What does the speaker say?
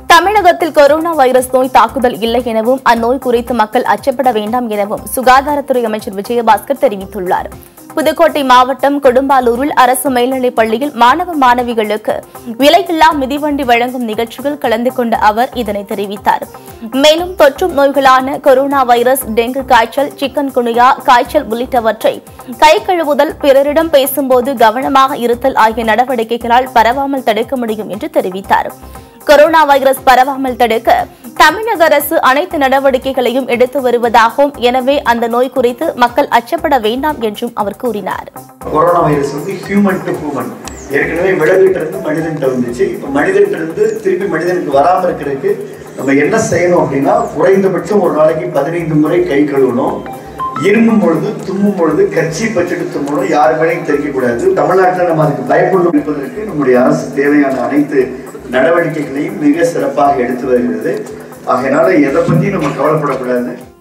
தமிழகத்தில் corona virus நோய் தாக்குதல் இல்லை எனவும் அந்நோய் குறித்து மக்கள் அச்சப்பட வேண்டாம் எனவும் சுகாதாரத்துறை அமைச்சர் விஜயபாஸ்கர் தெரிவித்துள்ளார் புதுக்கோட்டை மாவட்டம் கொடும்பாலூரில் அரசு மேல்நிலைப் பள்ளியில் மாணவ மாணவிகளுக்கு விலையில்லா மிதிவண்டி வழங்கும் நிகழ்ச்சியில் கலந்து கொண்ட அவர் இதனை தெரிவித்தார் மேலும் தொற்றும் நோய்களான கொரோனா வைரஸ் டெங்கு காய்ச்சல் சிக்கன் குனியா காய்ச்சல் உள்ளிட்டவற்றை கை கழுவுதல் பிறரிடம் பேசும்போது கவனமாக இருத்தல் ஆகிய நடவடிக்கைகளால் பரவாமல் தடுக்க முடியும் என்று தெரிவித்தார் கொரோனா வைரஸ் பரவாமல் தடுக்க தமிழக அரசு அனைத்து நடவடிக்கைகளையும் எடுத்து வருவதாகவும் எனவே அந்த நோய் குறித்து மக்கள் அச்சப்பட வேண்டாம் என்றும் அவர் கூறினார் கொரோனா வைரஸ் வந்து ஹியூமன் டு ஹியூமன் ஏற்கனவே விலங்குகிட்ட இருந்து மனிதன்கிட்ட வந்துச்சு இப்போ மனிதன்கிட்ட இருந்து திருப்பி மனிதனுக்கு வராமல் இருக்கிறதுக்கு நம்ம என்ன செய்யணும் அப்படின்னா குறைந்தபட்சம் ஒரு நாளைக்கு பதினைந்து முறை கை கழுவணும் இருமும் பொழுது தும்மும் பொழுது கட்சி பச்செடு தும்மணும் யார் மேலேயும் தெரிவிக்கக்கூடாது தமிழ்நாட்டில் நம்ம அதுக்கு பயப்படும் இருப்பதற்கு நம்முடைய அரசு தேவையான அனைத்து நடவடிக்கைகளையும் மிக சிறப்பாக எடுத்து வருகிறது ஆகையினால எதை பற்றியும் நம்ம கவலைப்படக்கூடாது